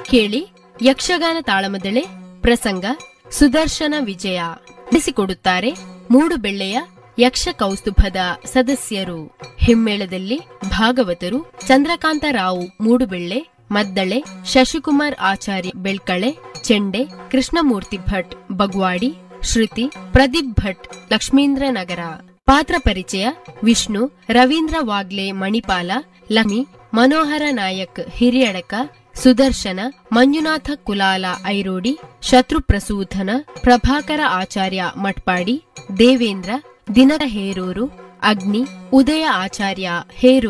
ಕೇಳಿ ಯಕ್ಷಗಾನ ತಾಳಮದಳೆ ಪ್ರಸಂಗ ಸುದರ್ಶನ ವಿಜಯ ನಡೆಸಿಕೊಡುತ್ತಾರೆ ಮೂಡುಬೆಳ್ಳೆಯ ಯಕ್ಷ ಕೌಸ್ತುಭದ ಸದಸ್ಯರು ಹಿಮ್ಮೇಳದಲ್ಲಿ ಭಾಗವತರು ಚಂದ್ರಕಾಂತ ರಾವ್ ಮೂಡುಬೆಳ್ಳೆ ಮದ್ದಳೆ ಶಶಿಕುಮಾರ್ ಆಚಾರ್ಯ ಬೆಳ್ಕಳೆ ಚೆಂಡೆ ಕೃಷ್ಣಮೂರ್ತಿ ಭಟ್ ಬಗ್ವಾಡಿ ಶ್ರುತಿ ಪ್ರದೀಪ್ ಭಟ್ ಲಕ್ಷ್ಮೀಂದ್ರ ನಗರ ಪಾತ್ರ ಪರಿಚಯ ವಿಷ್ಣು ರವೀಂದ್ರ ವಾಗ್ಲೆ ಮಣಿಪಾಲ ಲಮಿ ಮನೋಹರ ನಾಯಕ್ ಹಿರಿಯಡಕ ಸುದರ್ಶನ ಮಂಜುನಾಥ ಕುಲಾಲ ಐರೋಡಿ ಶತ್ರುಪ್ರಸೂಧನ ಪ್ರಭಾಕರ ಆಚಾರ್ಯ ಮಟ್ಪಾಡಿ ದೇವೇಂದ್ರ ದಿನದ ಹೇರೂರು ಅಗ್ನಿ ಉದಯ ಆಚಾರ್ಯ ಹೇರೂರು